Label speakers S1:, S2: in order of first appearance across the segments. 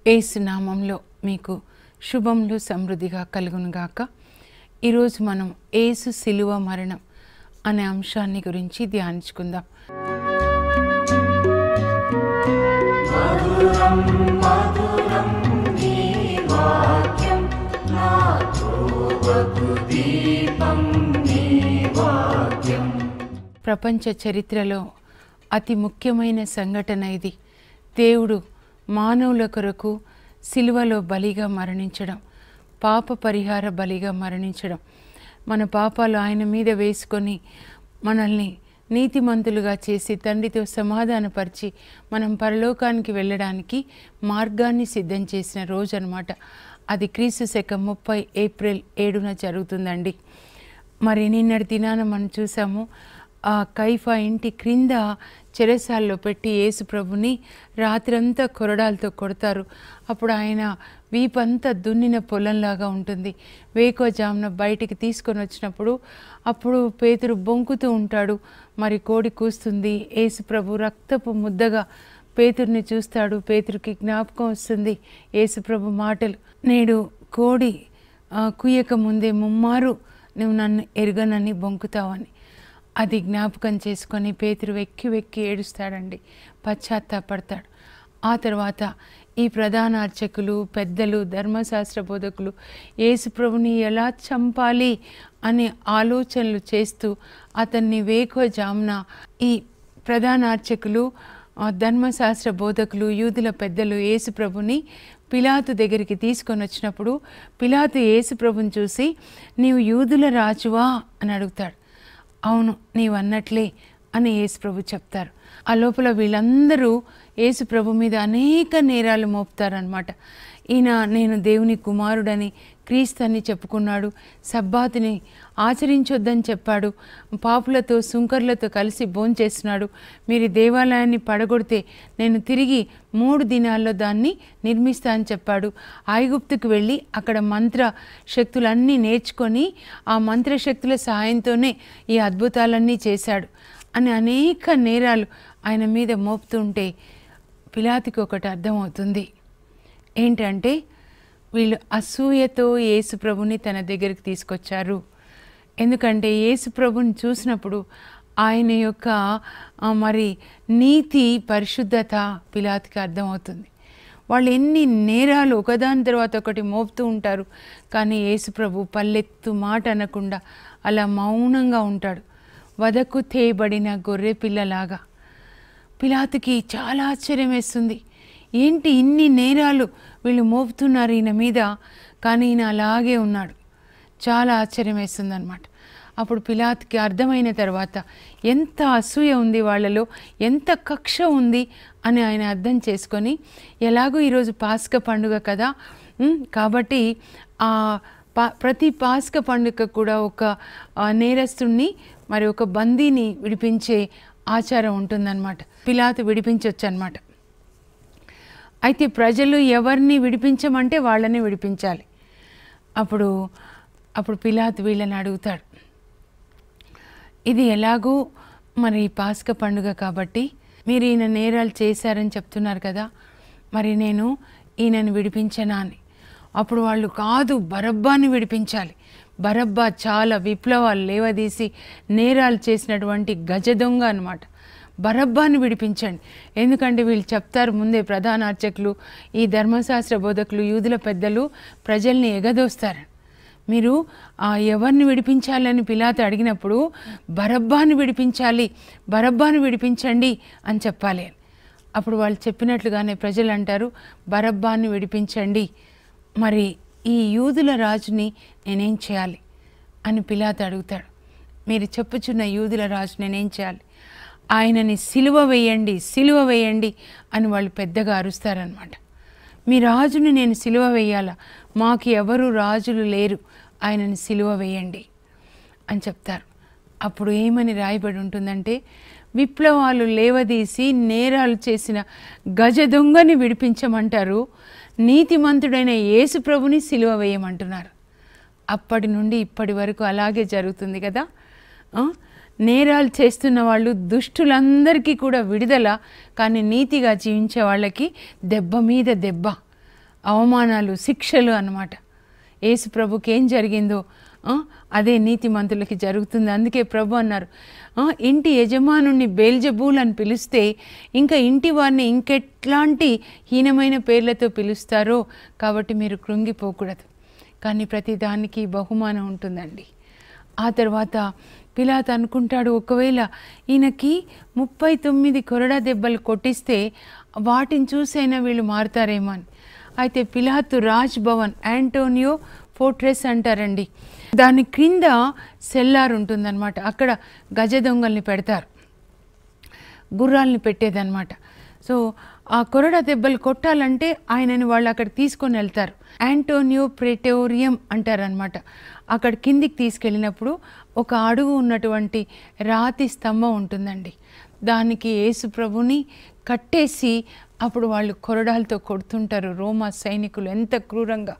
S1: ఏసు నామంలో మీకు శుభములు సమృద్ధిగా కలుగునుగాక ఈరోజు మనం ఏసు శిలువ మరణం అనే అంశాన్ని గురించి ధ్యానించుకుందాం ప్రపంచ చరిత్రలో అతి ముఖ్యమైన సంఘటన ఇది దేవుడు మానవుల కొరకు సిలువలో బలిగా మరణించడం పాప పరిహార బలిగా మరణించడం మన పాపాలు ఆయన మీద వేసుకొని మనల్ని నీతిమంతులుగా చేసి తండ్రితో సమాధానపరిచి మనం పరలోకానికి వెళ్ళడానికి మార్గాన్ని సిద్ధం చేసిన రోజు అనమాట అది క్రీస్తు శకం ముప్పై ఏప్రిల్ ఏడున జరుగుతుందండి మరి నిన్నటి దినాన మనం చూసాము ఆ కైఫా ఇంటి క్రింద చెరసాల్లో పెట్టి యేసు ప్రభుని రాత్రంతా కొరడాలతో కొడతారు అప్పుడు ఆయన వీపంతా దున్నిన పొలంలాగా ఉంటుంది వేకోజామున బయటికి తీసుకొని వచ్చినప్పుడు అప్పుడు పేతురు బొంకుతూ ఉంటాడు మరి కోడి కూస్తుంది యేసు ప్రభు రక్తపు ముద్దగా పేతుర్ని చూస్తాడు పేతురికి జ్ఞాపకం వస్తుంది యేసుప్రభు మాటలు నేడు కోడి ఆ, కుయ్యక ముందే ముమ్మారు నువ్వు నన్ను ఎరుగనని బొంకుతావని అది జ్ఞాపకం చేసుకొని పేతురు వెక్కి వెక్కి ఏడుస్తాడండి పశ్చాత్తాపడతాడు ఆ తర్వాత ఈ ప్రధాన అర్చకులు పెద్దలు ధర్మశాస్త్ర బోధకులు యేసుప్రభుని ఎలా చంపాలి అనే ఆలోచనలు చేస్తూ అతన్ని వేకోజామున ఈ ప్రధాన అర్చకులు ఆ, ధర్మశాస్త్ర బోధకులు యూదుల పెద్దలు యేసుప్రభుని పిలాతు దగ్గరికి తీసుకొని వచ్చినప్పుడు పిలాతు యేసుప్రభుని చూసి నీవు యూదుల రాజువా అని అడుగుతాడు అవును నీవు అన్నట్లే అని యేసుప్రభు చెప్తారు ఆ లోపల వీళ్ళందరూ యేసుప్రభు మీద అనేక నేరాలు మోపుతారనమాట ఈయన నేను దేవుని కుమారుడని క్రీస్తు అని చెప్పుకున్నాడు సబ్బాతుని ఆచరించొద్దని చెప్పాడు పాపులతో సుంకర్లతో కలిసి భోంచేస్తున్నాడు మీరు ఈ దేవాలయాన్ని పడగొడితే నేను తిరిగి మూడు దినాల్లో దాన్ని నిర్మిస్తా అని చెప్పాడు ఐగుప్తుకు వెళ్ళి అక్కడ మంత్ర శక్తులన్నీ నేర్చుకొని ఆ మంత్రశక్తుల సహాయంతోనే ఈ అద్భుతాలన్నీ చేశాడు అని అనేక నేరాలు ఆయన మీద మోపుతుంటే పిలాతికి ఒకటి అర్థమవుతుంది ఏంటంటే వీళ్ళు అసూయతో యేసు ప్రభుని తన దగ్గరికి తీసుకొచ్చారు ఎందుకంటే యేసు ప్రభుని చూసినప్పుడు ఆయన యొక్క ఆ, మరి నీతి పరిశుద్ధత పిలాతికి అర్థమవుతుంది వాళ్ళు ఎన్ని నేరాలు ఒకదాని తర్వాత ఒకటి మోపుతూ ఉంటారు కానీ యేసు ప్రభు పల్లెత్తు మాట అనకుండా అలా మౌనంగా ఉంటాడు వదకు తేయబడిన గొర్రె పిల్లలాగా పిలాతుకి చాలా ఆశ్చర్యం వేస్తుంది ఏంటి ఇన్ని నేరాలు వీళ్ళు మోపుతున్నారు ఈయన మీద కానీ ఈయన అలాగే ఉన్నాడు చాలా ఆశ్చర్యం వేస్తుంది అనమాట అప్పుడు పిలాత్కి అర్థమైన తర్వాత ఎంత అసూయ ఉంది వాళ్ళలో ఎంత కక్ష ఉంది అని ఆయన అర్థం చేసుకొని ఎలాగో ఈరోజు పాస్క పండుగ కదా ఉమ్, కాబట్టి ఆ పా ప్రతి పాస్క పండుగ కూడా ఒక ఆ, నేరస్తుణ్ణి మరి ఒక బందీని విడిపించే ఆచారం ఉంటుందన్నమాట పిలాతు విడిపించవచ్చు అనమాట అయితే ప్రజలు ఎవరిని విడిపించమంటే వాళ్ళని విడిపించాలి అప్పుడు అప్పుడు పిలాతు వీళ్ళని అడుగుతాడు ఇది ఎలాగూ మరి పాస్క పండుగ కాబట్టి మీరు ఈయన నేరాలు చేశారని చెప్తున్నారు కదా మరి నేను ఈయనని విడిపించనా అని అప్పుడు వాళ్ళు కాదు బరబ్బాని విడిపించాలి బరబ్బా చాలా విప్లవాలు లేవదీసి నేరాలు చేసినటువంటి గజ దొంగ అనమాట బరబ్బాని విడిపించండి ఎందుకంటే వీళ్ళు చెప్తారు ముందే ప్రధాన అర్చకులు ఈ ధర్మశాస్త్ర బోధకులు యూదుల పెద్దలు ప్రజల్ని ఎగదోస్తారు మీరు ఆ ఎవరిని విడిపించాలని పిలాత అడిగినప్పుడు బరబ్బాని విడిపించాలి బరబ్బాని విడిపించండి అని చెప్పాలి అని. అప్పుడు వాళ్ళు చెప్పినట్లుగానే ప్రజలు అంటారు బరబ్బాన్ని విడిపించండి మరి ఈ యూదుల రాజుని నేనేం చేయాలి అని పిలాత అడుగుతాడు మీరు చెప్పుచున్న యూదుల రాజు నేనేం చేయాలి ఆయనని సిలువ వేయండి సిలువ వేయండి అని వాళ్ళు పెద్దగా అరుస్తారనమాట మీ రాజుని నేను సిలువ వేయాలా మాకు ఎవరు రాజులు లేరు ఆయనని సిలువ వేయండి అని చెప్తారు అప్పుడు ఏమని రాయబడి ఉంటుందంటే విప్లవాలు లేవదీసి నేరాలు చేసిన గజ దొంగని విడిపించమంటారు నీతిమంతుడైన యేసు ప్రభుని సిలువ వేయమంటున్నారు అప్పటి నుండి ఇప్పటి వరకు అలాగే జరుగుతుంది కదా ఆ? నేరాలు చేస్తున్న వాళ్ళు దుష్టులందరికీ కూడా విడుదల కానీ నీతిగా జీవించే వాళ్ళకి దెబ్బ మీద దెబ్బ అవమానాలు శిక్షలు అన్నమాట యేసు ప్రభుకి ఏం జరిగిందో ఆ, అదే నీతిమంతులకి జరుగుతుంది అందుకే ప్రభు అన్నారు ఆ, ఇంటి యజమానుణ్ణి బేల్జబూల్ అని పిలిస్తే ఇంకా ఇంటి వారిని ఇంకెట్లాంటి హీనమైన పేర్లతో పిలుస్తారో కాబట్టి మీరు కృంగిపోకూడదు కానీ ప్రతి దానికి బహుమానం ఉంటుందండి ఆ తర్వాత పిలాత్ అనుకుంటాడు ఒకవేళ ఈయనకి ముప్పై తొమ్మిది కొరడా దెబ్బలు కొట్టిస్తే వాటిని చూసైనా వీళ్ళు మారుతారేమో అని అయితే పిలాతు రాజ్ భవన్ యాంటోనియో ఫోర్ట్రెస్ అంటారండి దాని క్రింద సెల్లార్ ఉంటుందన్నమాట అక్కడ గజ దొంగల్ని పెడతారు గుర్రాల్ని పెట్టేదన్నమాట సో ఆ కొరడ దెబ్బలు కొట్టాలంటే ఆయనని వాళ్ళు అక్కడ తీసుకొని వెళ్తారు యాంటోనియో ప్రెటోరియం అంటారనమాట అక్కడ కిందికి తీసుకెళ్ళినప్పుడు ఒక అడుగు ఉన్నటువంటి రాతి స్తంభం ఉంటుందండి దానికి యేసు ప్రభుని కట్టేసి అప్పుడు వాళ్ళు కొరడాలతో కొడుతుంటారు రోమా సైనికులు ఎంత క్రూరంగా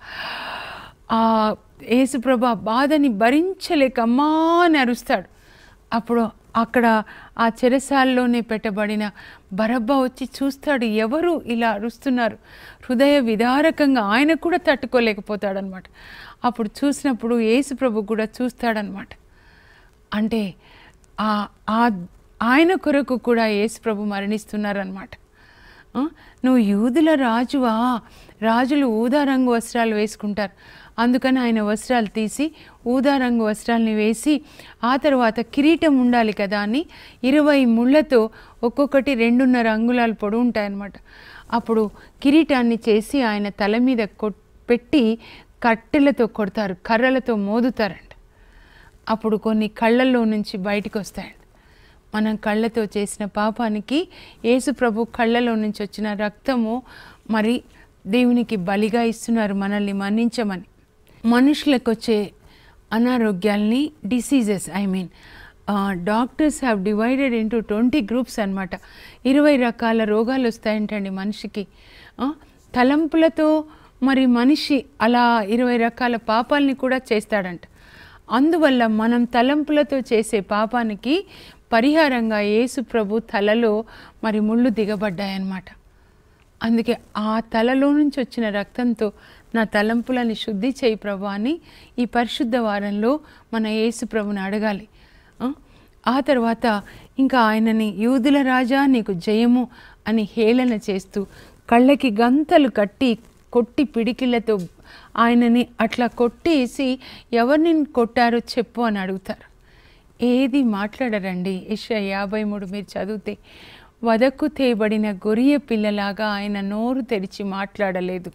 S1: ఆ యేసుప్రభు ఆ బాధని భరించలేక అమ్మా అని అరుస్తాడు అప్పుడు అక్కడ ఆ చెరసాల్లోనే పెట్టబడిన బరబ్బ వచ్చి చూస్తాడు ఎవరు ఇలా అరుస్తున్నారు హృదయ విదారకంగా ఆయన కూడా తట్టుకోలేకపోతాడనమాట అప్పుడు చూసినప్పుడు యేసుప్రభు కూడా చూస్తాడనమాట అంటే ఆ ఆ- ఆయన కొరకు కూడా యేసుప్రభు మరణిస్తున్నారనమాట ఆ, నువ్వు యూదుల రాజువా రాజులు ఊదా రంగు వస్త్రాలు వేసుకుంటారు అందుకని ఆయన వస్త్రాలు తీసి ఊదా రంగు వస్త్రాలని వేసి ఆ తర్వాత కిరీటం ఉండాలి కదా అని ఇరవై ముళ్ళతో ఒక్కొక్కటి రెండున్నర అంగుళాలు పొడవు ఉంటాయన్నమాట అప్పుడు కిరీటాన్ని చేసి ఆయన తల మీద కొట్ పెట్టి కట్టెలతో కొడతారు కర్రలతో మోదుతారంట అప్పుడు కొన్ని కళ్ళల్లో నుంచి బయటికి వస్తాయండి మనం కళ్ళతో చేసిన పాపానికి యేసు ప్రభు కళ్ళలో నుంచి వచ్చిన రక్తము మరి దేవునికి బలిగా ఇస్తున్నారు మనల్ని మన్నించమని మనుషులకు వచ్చే అనారోగ్యాల్ని diseases I mean doctors have divided into twenty groups అనమాట ఇరవై రకాల రోగాలు వస్తాయంటండి మనిషికి ఆ, తలంపులతో మరి మనిషి అలా ఇరవై రకాల పాపాలని కూడా చేస్తాడంట అందువల్ల మనం తలంపులతో చేసే పాపానికి పరిహారంగా యేసు ప్రభు తలలో మరి ముళ్ళు దిగబడ్డాయన్నమాట అందుకే ఆ తలలో నుంచి వచ్చిన రక్తంతో నా తలంపులని శుద్ధి చేయి ప్రభు అని ఈ పరిశుద్ధ వారంలో మన యేసు ప్రభుని అడగాలి ఆ? ఆ తర్వాత ఇంకా ఆయనని యూదుల రాజా నీకు జయము అని హేళన చేస్తూ కళ్ళకి గంతలు కట్టి కొట్టి పిడికిళ్ళతో ఆయనని అట్లా కొట్టేసి ఎవరిని కొట్టారో చెప్పు అని అడుగుతారు ఏది మాట్లాడరండి ఇష యాభై మూడు మీరు చదివితే వదకు తేబడిన గొరియ పిల్లలాగా ఆయన నోరు తెరిచి మాట్లాడలేదు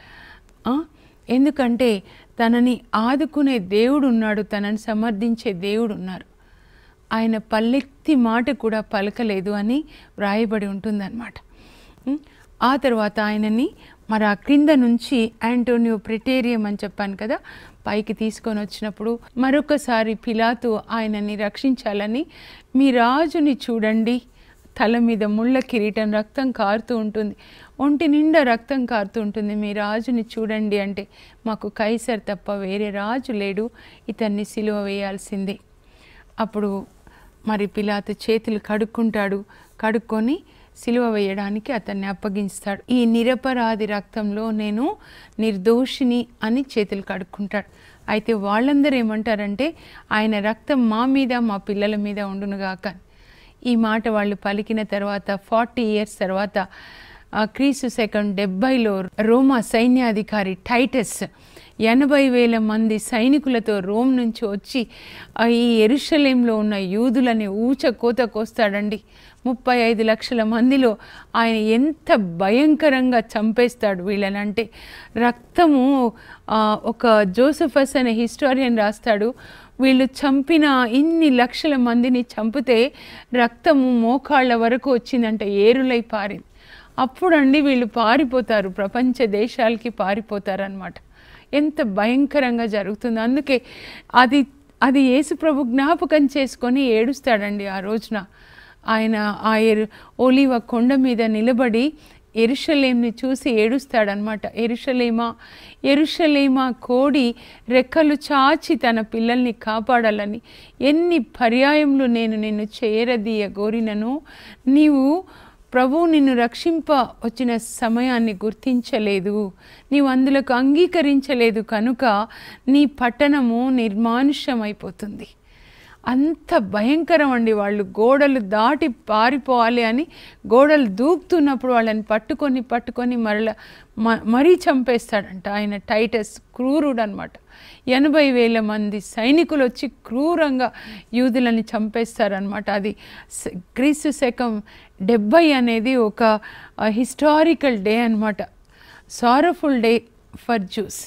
S1: ఆ? ఎందుకంటే తనని ఆదుకునే దేవుడు ఉన్నాడు తనని సమర్థించే దేవుడు ఉన్నారు ఆయన పల్లెత్తి మాట కూడా పలకలేదు అని వ్రాయబడి ఉంటుందన్నమాట ఉం? ఆ తర్వాత ఆయనని మరి ఆ క్రింద నుంచి యాంటోనియో ప్రిటేరియం అని చెప్పాను కదా పైకి తీసుకొని వచ్చినప్పుడు మరొకసారి పిలాతు ఆయనని రక్షించాలని మీ రాజుని చూడండి తల మీద ముళ్ళ కిరీటం రక్తం కారుతూ ఉంటుంది ఒంటి నిండా రక్తం కారుతూ ఉంటుంది మీ రాజుని చూడండి అంటే మాకు కైసర్ తప్ప వేరే రాజు లేడు ఇతన్ని సిలువ వేయాల్సిందే అప్పుడు మరి పిలాతు చేతులు కడుక్కుంటాడు కడుక్కొని సిలువ వేయడానికి అతన్ని అప్పగింస్తాడు ఈ నిరపరాధి రక్తంలో నేను నిర్దోషిని అని చేతులు కడుక్కుంటాడు అయితే వాళ్ళందరూ ఏమంటారంటే ఆయన రక్తం మా మీద మా పిల్లల మీద ఉండునుగాక అని. ఈ మాట వాళ్ళు పలికిన తర్వాత ఫార్టీ ఇయర్స్ తర్వాత ఆ, క్రీస్తు సెకండ్ డెబ్బైలో రోమా సైన్యాధికారి టైటస్ ఎనభై వేల మంది సైనికులతో రోమ్ నుంచి వచ్చి ఆ, ఈ ఎరుషలేంలో ఉన్న యూదులని ఊచ కోత కోస్తాడండి ముప్పై ఐదు లక్షల మందిలో ఆయన ఎంత భయంకరంగా చంపేస్తాడు వీళ్ళని అంటే రక్తము ఆ, ఒక జోసఫస్ అనే హిస్టారియన్ రాస్తాడు వీళ్ళు చంపిన ఇన్ని లక్షల మందిని చంపితే రక్తము మోకాళ్ళ వరకు వచ్చిందంటే ఏరులై పారింది అప్పుడండి వీళ్ళు పారిపోతారు ప్రపంచ దేశాలకి పారిపోతారు అనమాట ఎంత భయంకరంగా జరుగుతుంది అందుకే అది అది యేసు ప్రభు జ్ఞాపకం చేసుకొని ఏడుస్తాడండి ఆ రోజున ఆయన ఆ ఎరు ఒలివ కొండ మీద నిలబడి ఎరుషలేంని చూసి ఏడుస్తాడనమాట ఎరుషలేమా ఎరుషలేమా కోడి రెక్కలు చాచి తన పిల్లల్ని కాపాడాలని ఎన్ని పర్యాయములు నేను నిన్ను చేరదీయ గోరినను నీవు ప్రభువు నిన్ను రక్షింప వచ్చిన సమయాన్ని గుర్తించలేదు నీవు అందులోకి అంగీకరించలేదు కనుక నీ పట్టణము నిర్మానుష్యమైపోతుంది అంత భయంకరం అండి వాళ్ళు గోడలు దాటి పారిపోవాలి అని గోడలు దూకుతున్నప్పుడు వాళ్ళని పట్టుకొని పట్టుకొని మరల మ- మరీ చంపేస్తాడంట ఆయన టైటస్ క్రూరుడు అనమాట ఎనభై వేల మంది సైనికులు వచ్చి క్రూరంగా యూదులని చంపేస్తారనమాట అది స- క్రీస్తు శకం డెబ్బై అనేది ఒక హిస్టారికల్ డే అనమాట సారఫుల్ డే ఫర్ జ్యూస్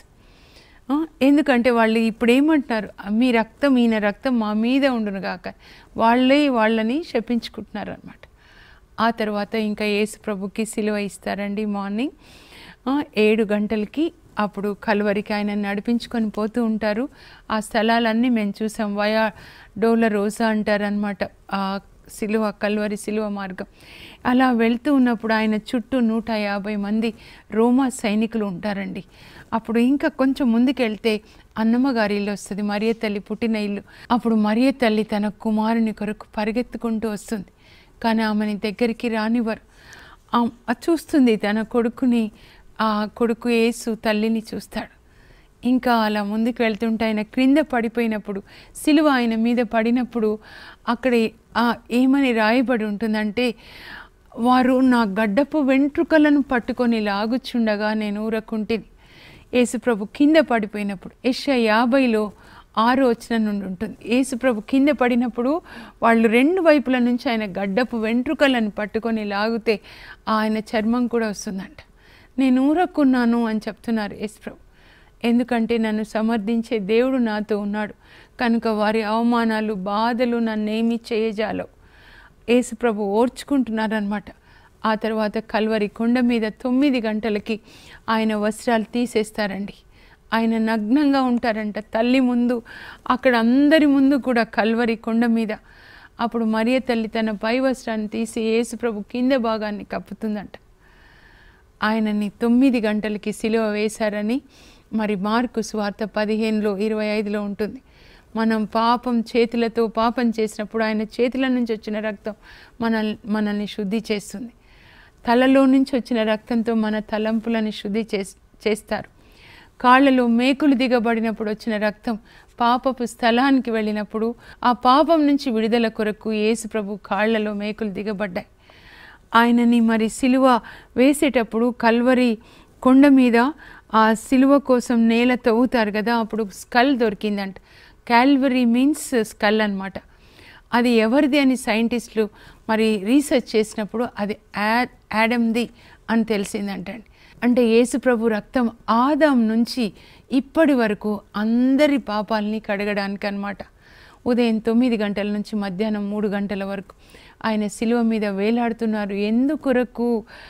S1: ఆ, ఎందుకంటే వాళ్ళు ఇప్పుడు ఏమంటున్నారు మీ రక్తం ఈయన రక్తం మా మీద ఉండును గాక వాళ్ళే వాళ్ళని శపించుకుంటున్నారు అనమాట ఆ తర్వాత ఇంకా యేసు ప్రభుకి సిలువ ఇస్తారండి మార్నింగ్ ఆ, ఏడు గంటలకి అప్పుడు కలువరికి ఆయన నడిపించుకొని పోతూ ఉంటారు ఆ స్థలాలన్నీ మేము చూసాం వయా డోల రోజా అంటారనమాట ఆ సిలువ కల్వరి సిలువ మార్గం అలా వెళ్తూ ఉన్నప్పుడు ఆయన చుట్టూ నూట యాభై మంది రోమా సైనికులు ఉంటారండి అప్పుడు ఇంకా కొంచెం ముందుకెళ్తే అన్నమ్మ గారి ఇల్లు వస్తుంది మరియ తల్లి పుట్టిన ఇల్లు అప్పుడు మరియ తల్లి తన కుమారుని కొరకు పరిగెత్తుకుంటూ వస్తుంది కానీ ఆమెని దగ్గరికి రానివ్వరు ఆమ్- అది చూస్తుంది తన కొడుకుని ఆ కొడుకు యేసు తల్లిని చూస్తాడు ఇంకా అలా ముందుకు వెళ్తుంటే ఆయన క్రింద పడిపోయినప్పుడు సిలువ ఆయన మీద పడినప్పుడు అక్కడ ఆ ఏమని రాయబడి ఉంటుందంటే వారు నా గడ్డపు వెంట్రుకలను పట్టుకొని లాగుచుండగా నేను ఊరకుంటిని యేసుప్రభు కింద పడిపోయినప్పుడు యెష యాభైలో ఆరు వచ్చిన నుండి ఉంటుంది యేసుప్రభు కింద పడినప్పుడు వాళ్ళు రెండు వైపుల నుంచి ఆయన గడ్డపు వెంట్రుకలను పట్టుకొని లాగితే ఆయన చర్మం కూడా వస్తుందంట నేను ఊరక్కున్నాను అని చెప్తున్నారు యేసుప్రభు ఎందుకంటే నన్ను సమర్థించే దేవుడు నాతో ఉన్నాడు కనుక వారి అవమానాలు బాధలు నన్నేమి చేయజాలవు యేసుప్రభు ఓర్చుకుంటున్నారనమాట ఆ తర్వాత కల్వరి కొండ మీద తొమ్మిది గంటలకి ఆయన వస్త్రాలు తీసేస్తారండి ఆయన నగ్నంగా ఉంటారంట తల్లి ముందు అక్కడ అందరి ముందు కూడా కల్వరి కొండ మీద అప్పుడు మరియ తల్లి తన పై వస్త్రాన్ని తీసి యేసుప్రభు కింద భాగాన్ని కప్పుతుందంట ఆయనని తొమ్మిది గంటలకి సిలువ వేశారని మరి మార్కు స్వార్థ పదిహేనులో ఇరవై ఐదులో ఉంటుంది మనం పాపం చేతులతో పాపం చేసినప్పుడు ఆయన చేతుల నుంచి వచ్చిన రక్తం మన మనల్ని శుద్ధి చేస్తుంది తలలో నుంచి వచ్చిన రక్తంతో మన తలంపులని శుద్ధి చేస్ చేస్తారు కాళ్ళలో మేకులు దిగబడినప్పుడు వచ్చిన రక్తం పాపపు స్థలానికి వెళ్ళినప్పుడు ఆ పాపం నుంచి విడుదల కొరకు యేసు ప్రభు కాళ్ళలో మేకులు దిగబడ్డాయి ఆయనని మరి సిలువ వేసేటప్పుడు కల్వరి కొండ మీద ఆ సిలువ కోసం నేల తవ్వుతారు కదా అప్పుడు స్కల్ దొరికిందంట క్యాల్వరీ మీన్స్ స్కల్ అన్నమాట అది ఎవరిది అని సైంటిస్టులు మరి రీసెర్చ్ చేసినప్పుడు అది యా యాడమ్ది అని తెలిసిందంటండి అంటే యేసు ప్రభు రక్తం ఆదాం నుంచి ఇప్పటి వరకు అందరి పాపాలని కడగడానికి అన్నమాట ఉదయం తొమ్మిది గంటల నుంచి మధ్యాహ్నం మూడు గంటల వరకు ఆయన శిలువ మీద వేలాడుతున్నారు ఎందుకొరకు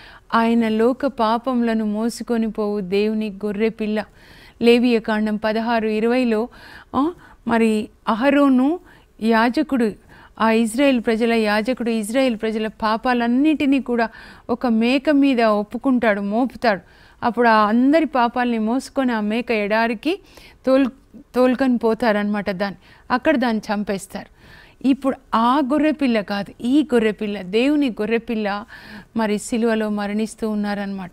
S1: ఆయన లోక పాపములను మోసుకొని పోవు దేవుని గొర్రె పిల్ల లేవియ కాండం పదహారు ఇరవైలో ఆ, మరి అహరోను యాజకుడు ఆ ఇజ్రాయెల్ ప్రజల యాజకుడు ఇజ్రాయెల్ ప్రజల పాపాలన్నిటినీ కూడా ఒక మేక మీద ఒప్పుకుంటాడు మోపుతాడు అప్పుడు ఆ అందరి పాపాలని మోసుకొని ఆ మేక ఎడారికి తోల్ తోలుకొని పోతారనమాట దాన్ని అక్కడ దాన్ని చంపేస్తారు ఇప్పుడు ఆ గొర్రెపిల్ల కాదు ఈ గొర్రెపిల్ల దేవుని గొర్రెపిల్ల మరి సిలువలో మరణిస్తూ ఉన్నారనమాట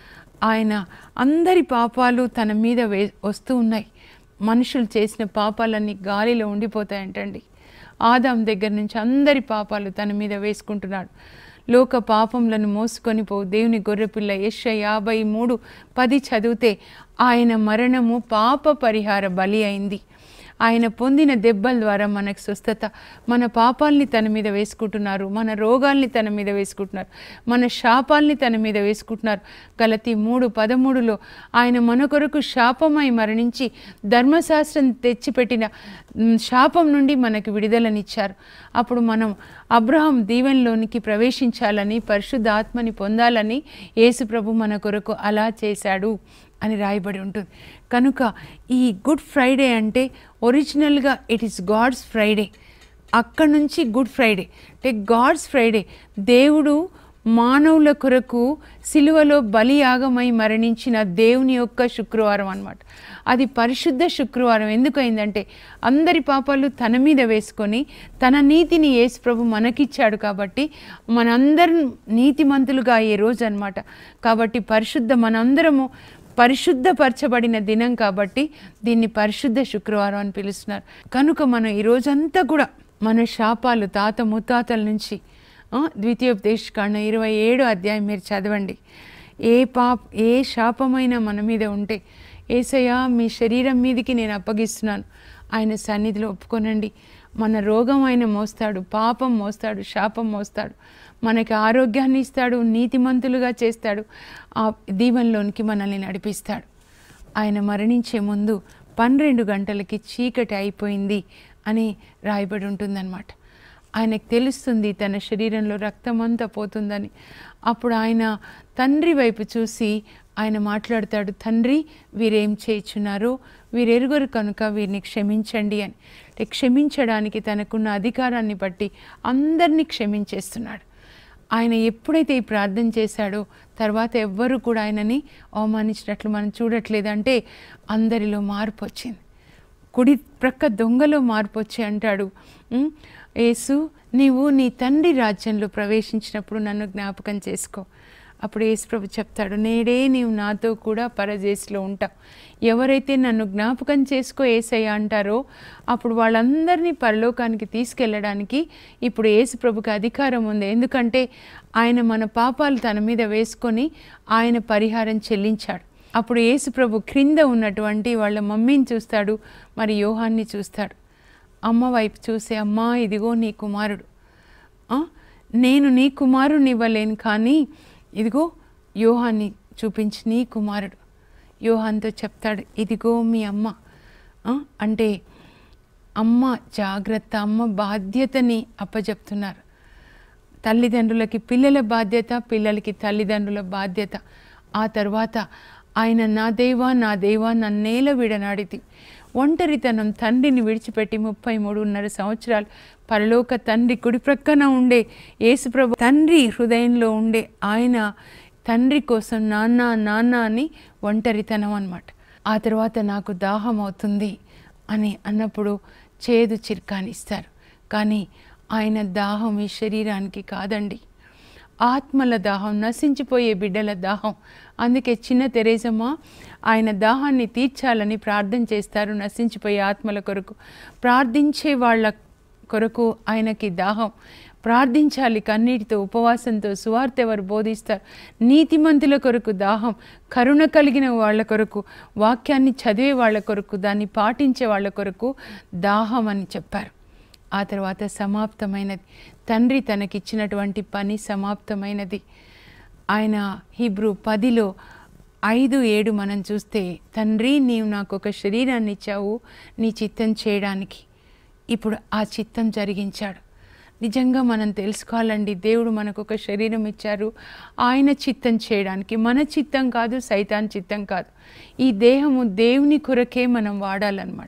S1: ఆయన అందరి పాపాలు తన మీద వే వస్తూ ఉన్నాయి మనుషులు చేసిన పాపాలన్నీ గాలిలో ఉండిపోతాయంటండి ఆదాం దగ్గర నుంచి అందరి పాపాలు తన మీద వేసుకుంటున్నాడు లోక పాపములను మోసుకొని పో దేవుని గొర్రెపిల్ల యెష యాభై మూడు పది చదివితే ఆయన మరణము పాప పరిహార బలి అయింది ఆయన పొందిన దెబ్బల ద్వారా మనకు స్వస్థత మన పాపాల్ని తన మీద వేసుకుంటున్నారు మన రోగాల్ని తన మీద వేసుకుంటున్నారు మన శాపాల్ని తన మీద వేసుకుంటున్నారు గలతి మూడు పదమూడులో ఆయన మన కొరకు శాపమై మరణించి ధర్మశాస్త్రం తెచ్చిపెట్టిన మ్, శాపం నుండి మనకు విడుదలనిచ్చారు అప్పుడు మనం అబ్రహాం దీవెనలోనికి ప్రవేశించాలని పరిశుద్ధ ఆత్మని పొందాలని యేసు ప్రభు మన కొరకు అలా చేశాడు అని రాయబడి ఉంటుంది కనుక ఈ గుడ్ ఫ్రైడే అంటే ఒరిజినల్గా ఇట్ ఈస్ గాడ్స్ ఫ్రైడే అక్కడ నుంచి గుడ్ ఫ్రైడే అంటే గాడ్స్ ఫ్రైడే దేవుడు మానవుల కొరకు సిలువలో బలియాగమై మరణించిన దేవుని యొక్క శుక్రవారం అన్నమాట అది పరిశుద్ధ శుక్రవారం ఎందుకైందంటే అందరి పాపాలు తన మీద వేసుకొని తన నీతిని యేసు ప్రభు మనకిచ్చాడు కాబట్టి మనందరం నీతిమంతులుగా అయ్యే రోజు అన్నమాట కాబట్టి పరిశుద్ధ మనందరము పరిశుద్ధపరచబడిన దినం కాబట్టి దీన్ని పరిశుద్ధ శుక్రవారం అని పిలుస్తున్నారు కనుక మనం ఈ రోజంతా కూడా మన శాపాలు తాత ముత్తాతల నుంచి ఆ, ద్వితీయోపదేశకాండ ఇరవై ఏడు అధ్యాయం మీరు చదవండి ఏ పాప ఏ శాపమైనా మన మీద ఉంటే ఏసయ్యా మీ శరీరం మీదకి నేను అప్పగిస్తున్నాను ఆయన సన్నిధిలో ఒప్పుకొనండి మన రోగం ఆయన మోస్తాడు పాపం మోస్తాడు శాపం మోస్తాడు మనకి ఆరోగ్యాన్ని ఇస్తాడు నీతిమంతులుగా చేస్తాడు ఆ దీవెనలోనికి మనల్ని నడిపిస్తాడు ఆయన మరణించే ముందు పన్నెండు గంటలకి చీకటి అయిపోయింది అని రాయబడి ఉంటుందన్నమాట ఆయనకు తెలుస్తుంది తన శరీరంలో రక్తం అంతా పోతుందని అప్పుడు ఆయన తండ్రి వైపు చూసి ఆయన మాట్లాడతాడు తండ్రి వీరేం చేయుచున్నారో వీరెరుగురు కనుక వీరిని క్షమించండి అని అంటే క్షమించడానికి తనకున్న అధికారాన్ని బట్టి అందరినీ క్షమించేస్తున్నాడు ఆయన ఎప్పుడైతే ఈ ప్రార్థన చేశాడో తర్వాత ఎవ్వరూ కూడా ఆయనని అవమానించినట్లు మనం చూడట్లేదంటే అందరిలో మార్పు వచ్చింది కుడి ప్రక్క దొంగలో మార్పు వచ్చి అంటాడు "ఉమ్, యేసు నీవు నీ తండ్రి రాజ్యంలో ప్రవేశించినప్పుడు నన్ను జ్ఞాపకం చేసుకో అప్పుడు యేసుప్రభు చెప్తాడు నేడే నీవు నాతో కూడా పరదేశంలో ఉంటావు ఎవరైతే నన్ను జ్ఞాపకం చేసుకో ఏసయ్య అంటారో అప్పుడు వాళ్ళందరినీ పరలోకానికి తీసుకెళ్ళడానికి ఇప్పుడు యేసుప్రభుకి అధికారం ఉంది ఎందుకంటే ఆయన మన పాపాలు తన మీద వేసుకొని ఆయన పరిహారం చెల్లించాడు అప్పుడు యేసుప్రభు క్రింద ఉన్నటువంటి వాళ్ళ మమ్మీని చూస్తాడు మరి యోహాన్ని చూస్తాడు అమ్మ వైపు చూసి అమ్మా ఇదిగో నీ కుమారుడు ఆ, నేను నీ కుమారుని ఇవ్వలేను కానీ ఇదిగో యోహాన్ని చూపించి నీ కుమారుడు యోహాన్తో చెప్తాడు ఇదిగో మీ అమ్మ ఆ, అంటే అమ్మ జాగ్రత్త అమ్మ బాధ్యతని అప్పచెప్తున్నారు తల్లిదండ్రులకి పిల్లల బాధ్యత పిల్లలకి తల్లిదండ్రుల బాధ్యత ఆ తర్వాత ఆయన నా దేవా నా దేవా నన్నేల విడనాడితి ఒంటరితనం తండ్రిని విడిచిపెట్టి ముప్పై మూడున్నర సంవత్సరాలు పరలోక తండ్రి కుడి ప్రక్కన ఉండే యేసుప్రభు తండ్రి హృదయంలో ఉండే ఆయన తండ్రి కోసం నాన్న నాన్న అని ఒంటరితనం అన్నమాట ఆ తర్వాత నాకు దాహం అవుతుంది అని అన్నప్పుడు చేదు చిర్కానిస్తారు కానీ ఆయన దాహం ఈ శరీరానికి కాదండి ఆత్మల దాహం నశించిపోయే బిడ్డల దాహం అందుకే చిన్న తెరేసమ్మ ఆయన దాహాన్ని తీర్చాలని ప్రార్థన చేస్తారు నశించిపోయే ఆత్మల కొరకు ప్రార్థించే వాళ్ళ కొరకు ఆయనకి దాహం ప్రార్థించాలి కన్నీటితో ఉపవాసంతో సువార్త ఎవరు బోధిస్తారు నీతిమంతుల కొరకు దాహం కరుణ కలిగిన వాళ్ళ కొరకు వాక్యాన్ని చదివే వాళ్ళ కొరకు దాన్ని పాటించే వాళ్ళ కొరకు దాహం అని చెప్పారు ఆ తర్వాత సమాప్తమైనది తండ్రి తనకిచ్చినటువంటి పని సమాప్తమైనది ఆయన హీబ్రూ పదిలో ఐదు ఏడు మనం చూస్తే తండ్రి నీవు నాకు ఒక శరీరాన్ని ఇచ్చావు నీ చిత్తం చేయడానికి ఇప్పుడు ఆ చిత్తం జరిగించాడు నిజంగా మనం తెలుసుకోవాలండి దేవుడు మనకు ఒక శరీరం ఇచ్చారు ఆయన చిత్తం చేయడానికి మన చిత్తం కాదు సైతాన్ చిత్తం కాదు ఈ దేహము దేవుని కొరకే మనం వాడాలన్నమాట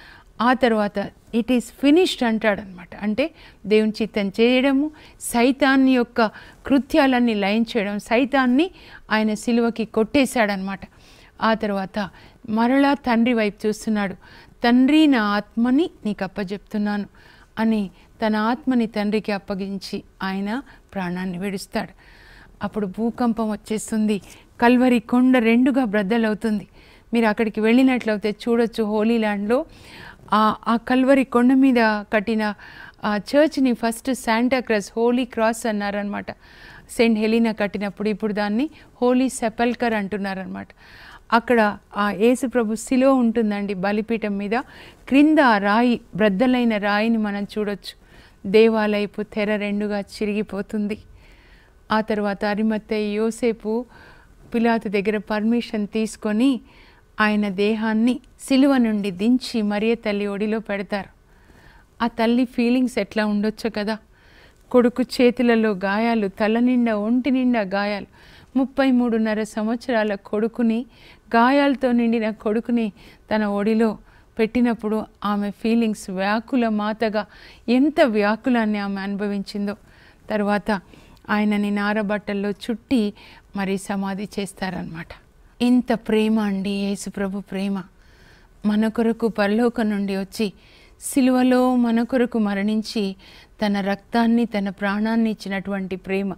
S1: ఆ తర్వాత ఇట్ ఈస్ ఫినిష్డ్ అంటాడనమాట అంటే దేవుని చిత్తం చేయడము సైతాన్ని యొక్క కృత్యాలన్నీ లయం చేయడం సైతాన్ని ఆయన సిలువకి కొట్టేశాడనమాట ఆ తర్వాత మరలా తండ్రి వైపు చూస్తున్నాడు తండ్రి నా ఆత్మని నీకు అప్పచెప్తున్నాను అని తన ఆత్మని తండ్రికి అప్పగించి ఆయన ప్రాణాన్ని విడుస్తాడు అప్పుడు భూకంపం వచ్చేస్తుంది కల్వరి కొండ రెండుగా బ్రద్దలవుతుంది మీరు అక్కడికి వెళ్ళినట్లయితే చూడొచ్చు హోలీ ల్యాండ్లో ఆ ఆ కల్వరి కొండ మీద కట్టిన ఆ చర్చ్ని first Santa Cross holy cross అన్నారనమాట సెయింట్ హెలీనా కట్టినప్పుడు ఇప్పుడు దాన్ని హోలీ సెపల్కర్ అంటున్నారనమాట అక్కడ ఆ యేసుప్రభు శిలో ఉంటుందండి బలిపీఠం మీద క్రింద ఆ రాయి బ్రద్దలైన రాయిని మనం చూడొచ్చు దేవాలయపు తెర రెండుగా చిరిగిపోతుంది ఆ తర్వాత అరిమత్తయ్య యోసేపు పిలాతు దగ్గర పర్మిషన్ తీసుకొని ఆయన దేహాన్ని సిలువ నుండి దించి మరియ తల్లి ఒడిలో పెడతారు ఆ తల్లి ఫీలింగ్స్ ఎట్లా ఉండొచ్చు కదా కొడుకు చేతులలో గాయాలు తల నిండా ఒంటి నిండా గాయాలు ముప్పై మూడున్నర సంవత్సరాల కొడుకుని గాయాలతో నిండిన కొడుకుని తన ఒడిలో పెట్టినప్పుడు ఆమె ఫీలింగ్స్ వ్యాకుల మాతగా ఎంత వ్యాకులాన్ని ఆమె అనుభవించిందో తర్వాత ఆయనని నారబట్టల్లో చుట్టి మరి సమాధి చేస్తారనమాట ఇంత ప్రేమ అండి యేసుప్రభు ప్రేమ మన కొరకు పరలోకం నుండి వచ్చి సిలువలో మన కొరకు మరణించి తన రక్తాన్ని తన ప్రాణాన్ని ఇచ్చినటువంటి ప్రేమ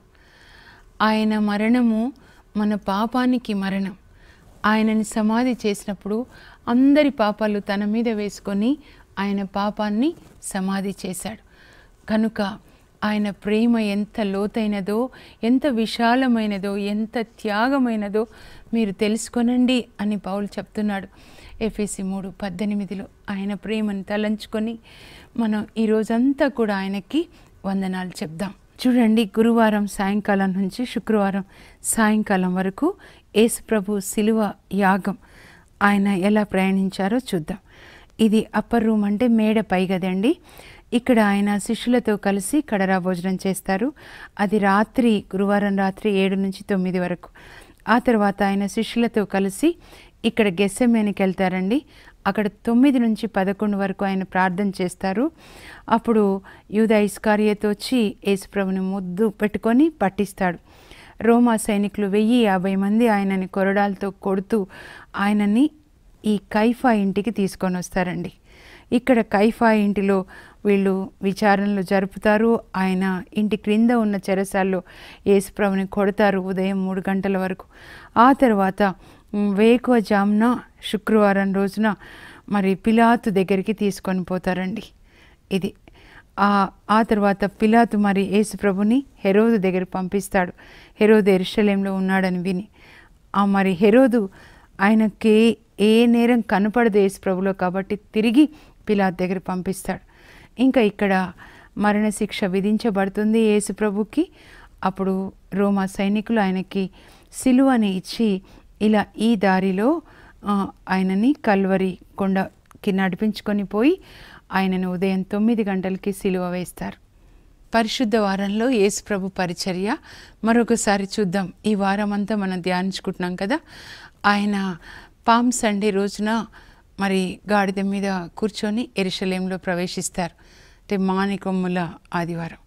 S1: ఆయన మరణము మన పాపానికి మరణం ఆయనని సమాధి చేసినప్పుడు అందరి పాపాలు తన మీద వేసుకొని ఆయన పాపాన్ని సమాధి చేశాడు కనుక ఆయన ప్రేమ ఎంత లోతైనదో ఎంత విశాలమైనదో ఎంత త్యాగమైనదో మీరు తెలుసుకొనండి అని పౌలు చెప్తున్నాడు ఎఫ్ఎసి మూడు పద్దెనిమిదిలో ఆయన ప్రేమను తలంచుకొని మనం ఈ రోజంతా కూడా ఆయనకి వందనాలు చెప్దాం చూడండి గురువారం సాయంకాలం నుంచి శుక్రవారం సాయంకాలం వరకు యేసుప్రభు శిలువ యాగం ఆయన ఎలా ప్రయాణించారో చూద్దాం ఇది అప్పర్ రూమ్ అంటే మేడ పై గదండి ఇక్కడ ఆయన శిష్యులతో కలిసి కడరా భోజనం చేస్తారు అది రాత్రి గురువారం రాత్రి ఏడు నుంచి తొమ్మిది వరకు ఆ తర్వాత ఆయన శిష్యులతో కలిసి ఇక్కడ గెస్సెమేనికి వెళ్తారండి అక్కడ తొమ్మిది నుంచి పదకొండు వరకు ఆయన ప్రార్థన చేస్తారు అప్పుడు యూద ఇస్కారియతో వచ్చి యేసుప్రభుని ముద్దు పెట్టుకొని పట్టిస్తాడు రోమా సైనికులు వెయ్యి యాభై మంది ఆయనని కొరడాలతో కొడుతూ ఆయనని ఈ కైఫా ఇంటికి తీసుకొని వస్తారండి ఇక్కడ కైఫా ఇంటిలో వీళ్ళు విచారణలు జరుపుతారు ఆయన ఇంటి క్రింద ఉన్న చెరసాల్లో యేసుప్రభుని కొడతారు ఉదయం మూడు గంటల వరకు ఆ తర్వాత మ్, వేకువ జామున శుక్రవారం రోజున మరి పిలాతు దగ్గరికి తీసుకొని పోతారండి ఇది ఆ ఆ తర్వాత పిలాతు మరి యేసుప్రభుని హెరోదు దగ్గర పంపిస్తాడు హెరోదు ఎరుషలేంలో ఉన్నాడని విని ఆ మరి హెరోదు ఆయనకి ఏ నేరం కనపడదు యేసుప్రభులో కాబట్టి తిరిగి పిలాత్ దగ్గర పంపిస్తాడు ఇంకా ఇక్కడ మరణశిక్ష విధించబడుతుంది యేసుప్రభుకి అప్పుడు రోమా సైనికులు ఆయనకి సిలువని ఇచ్చి ఇలా ఈ దారిలో ఆ, ఆయనని కల్వరి కొండకి నడిపించుకొని పోయి ఆయనను ఉదయం తొమ్మిది గంటలకి సిలువ వేస్తారు పరిశుద్ధ వారంలో యేసుప్రభు పరిచర్య మరొకసారి చూద్దాం ఈ వారం అంతా మనం ధ్యానించుకుంటున్నాం కదా ఆయన పామ్ సండే రోజున మరి గాడిద మీద కూర్చొని ఎరుషలేంలో ప్రవేశిస్తారు అంటే మానికొమ్ముల ఆదివారం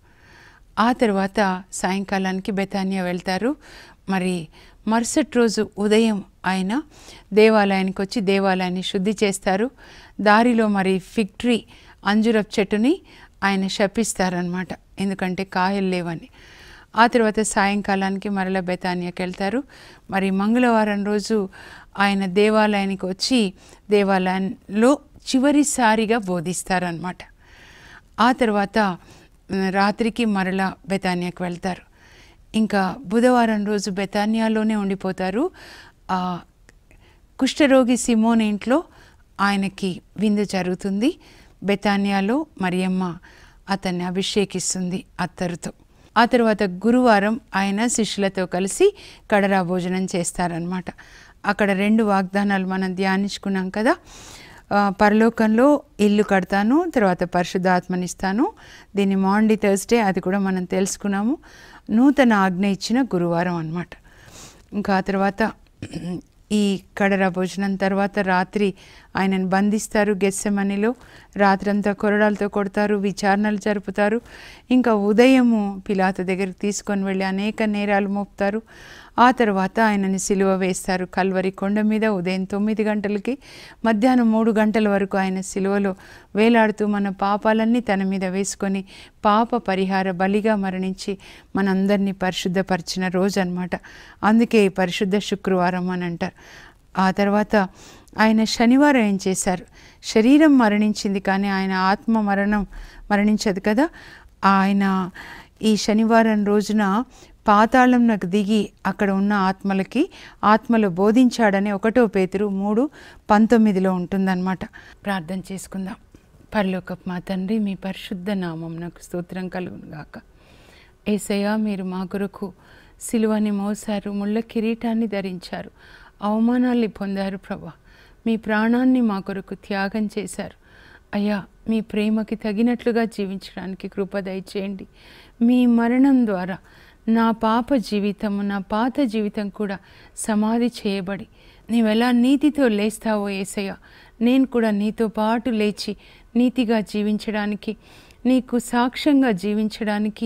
S1: ఆ తర్వాత సాయంకాలానికి బెతానియా వెళ్తారు మరి మరుసటి రోజు ఉదయం ఆయన దేవాలయానికి వచ్చి దేవాలయాన్ని శుద్ధి చేస్తారు దారిలో మరి ఫిగ్ ట్రీ అంజురప్ చెట్టుని ఆయన శపిస్తారనమాట ఎందుకంటే కాయలు లేవని ఆ తర్వాత సాయంకాలానికి మరల బెతానియాకి వెళ్తారు మరి మంగళవారం రోజు ఆయన దేవాలయానికి వచ్చి దేవాలయంలో చివరిసారిగా బోధిస్తారనమాట ఆ తర్వాత మ్, రాత్రికి మరలా బెతానియాకి వెళ్తారు ఇంకా బుధవారం రోజు బెతానియాలోనే ఉండిపోతారు ఆ కుష్ఠరోగి సిమోన్ ఇంట్లో ఆయనకి విందు జరుగుతుంది బెతానియాలో మరియమ్మ అతన్ని అభిషేకిస్తుంది అత్తరుతో ఆ తర్వాత గురువారం ఆయన శిష్యులతో కలిసి కడరా భోజనం చేస్తారనమాట అక్కడ రెండు వాగ్దానాలు మనం ధ్యానించుకున్నాం కదా ఆ, పరలోకంలో ఇల్లు కడతాను తర్వాత పరిశుద్ధాత్మనిస్తాను దీన్ని మాండి థర్స్డే అది కూడా మనం తెలుసుకున్నాము నూతన ఆజ్ఞ ఇచ్చిన గురువారం అన్నమాట ఇంకా ఆ తర్వాత ఈ కడర భోజనం తర్వాత రాత్రి ఆయనను బంధిస్తారు గెస్సెమనిలో రాత్రంతా కొరడాలతో కొడతారు విచారణలు జరుపుతారు ఇంకా ఉదయము పిలాత దగ్గరికి తీసుకొని వెళ్ళి అనేక నేరాలు మోపుతారు ఆ తర్వాత ఆయనని సిలువ వేస్తారు కల్వరి కొండ మీద ఉదయం తొమ్మిది గంటలకి మధ్యాహ్నం మూడు గంటల వరకు ఆయన సిలువలో వేలాడుతూ మన పాపాలన్నీ తన మీద వేసుకొని పాప పరిహార బలిగా మరణించి మనందరినీ పరిశుద్ధపరిచిన రోజు అనమాట అందుకే ఈ పరిశుద్ధ శుక్రవారం అని అంటారు ఆ తర్వాత ఆయన శనివారం ఏం చేశారు శరీరం మరణించింది కానీ ఆయన ఆత్మ మరణం మరణించదు కదా ఆయన ఈ శనివారం రోజున పాతాళంలోకి దిగి అక్కడ ఉన్న ఆత్మలకి ఆత్మలు బోధించాడని ఒకటో పేతురు మూడు పంతొమ్మిదిలో ఉంటుందన్నమాట ప్రార్థన చేసుకుందాం పరలోకపు మా తండ్రి మీ పరిశుద్ధ నామం నాకు స్తోత్రం కలుగును గాక ఏసయ్య మీరు మా కొరకు సిలువని మోసారు ముళ్ళ కిరీటాన్ని ధరించారు అవమానాల్ని పొందారు ప్రభా మీ ప్రాణాన్ని మా కొరకు త్యాగం చేశారు అయ్యా మీ ప్రేమకి తగినట్లుగా జీవించడానికి కృప దయచేయండి మీ మరణం ద్వారా నా పాప జీవితము నా పాత జీవితం కూడా సమాధి చేయబడి నీవెలా నీతితో లేస్తావో ఏసయ్య నేను కూడా నీతో పాటు లేచి నీతిగా జీవించడానికి నీకు సాక్ష్యంగా జీవించడానికి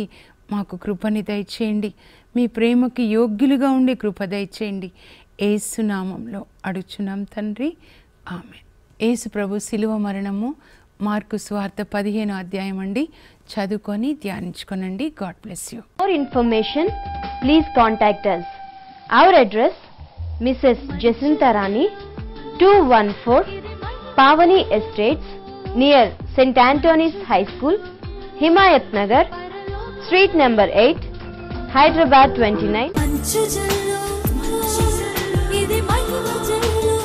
S1: మాకు కృపని దయచేయండి మీ ప్రేమకి యోగ్యులుగా ఉండే కృప దయచేయండి ఏసునామంలో అడుచున్నాం తండ్రి ఆమె ఏసు ప్రభు శిలువ మరణము మార్కు స్వార్థ పదిహేను అధ్యాయం అండి చదువుకొని ధ్యానించుకొనండి God bless you
S2: For information, please contact us. Our address Mrs. Jacinta Rani, 214 Pavani Estates, near St. Anthony's High School, Himayat Nagar, Street number 8, Hyderabad 29.
S3: మంచు జల్లు ఇది మహిమ జల్లు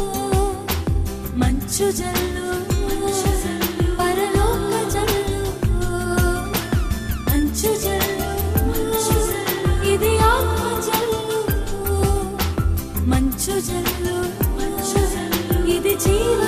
S3: మంచు జల్లు పరలోక జల్లు మంచు జల్లు ఇది ఆత్మ జల్లు మంచు జల్లు ఇది జీవ